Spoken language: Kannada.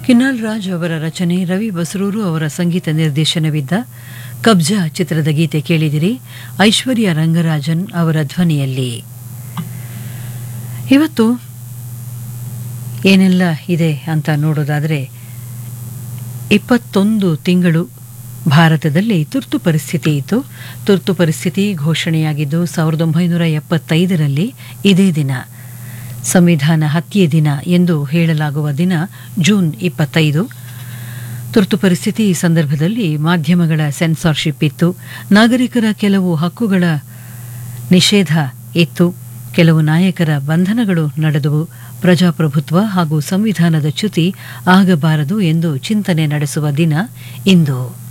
ಕಿನ್ನಾಲ್ ರಾಜ್ ಅವರ ರಚನೆ ರವಿ ಬಸರೂರು ಅವರ ಸಂಗೀತ ನಿರ್ದೇಶನವಿದ್ದ ಕಬ್ಜಾ ಚಿತ್ರದ ಗೀತೆ ಕೇಳಿದಿರಿ ಐಶ್ವರ್ಯ ರಂಗರಾಜನ್ ಅವರ ಧ್ವನಿಯಲ್ಲಿ ಇವತ್ತು ಏನೆಲ್ಲ ಇದೆ ಅಂತ ನೋಡೋದಾದರೆ ಇಪ್ಪತ್ತೊಂದು ತಿಂಗಳು ಭಾರತದಲ್ಲಿ ತುರ್ತು ಪರಿಸ್ಥಿತಿ ಇತ್ತು ತುರ್ತು ಪರಿಸ್ಥಿತಿ ಘೋಷಣೆಯಾಗಿದ್ದು ಸಾವಿರದ ಒಂಬೈನೂರ ಎಪ್ಪತ್ತೈದರಲ್ಲಿ ಇದೇ ದಿನ ಸಂವಿಧಾನ ಹತ್ಯೆ ದಿನ ಎಂದು ಹೇಳಲಾಗುವ ದಿನ ಜೂನ್ ಇಪ್ಪತ್ತೈದು ತುರ್ತು ಪರಿಸ್ಥಿತಿ ಈ ಸಂದರ್ಭದಲ್ಲಿ ಮಾಧ್ಯಮಗಳ ಸೆನ್ಸಾರ್ಶಿಪ್ ಇತ್ತು ನಾಗರಿಕರ ಕೆಲವು ಹಕ್ಕುಗಳ ನಿಷೇಧ ಇತ್ತು ಕೆಲವು ನಾಯಕರ ಬಂಧನಗಳು ನಡೆದವು ಪ್ರಜಾಪ್ರಭುತ್ವ ಹಾಗೂ ಸಂವಿಧಾನದ ಚ್ಯುತಿ ಆಗಬಾರದು ಎಂದು ಚಿಂತನೆ ನಡೆಸುವ ದಿನ ಇಂದು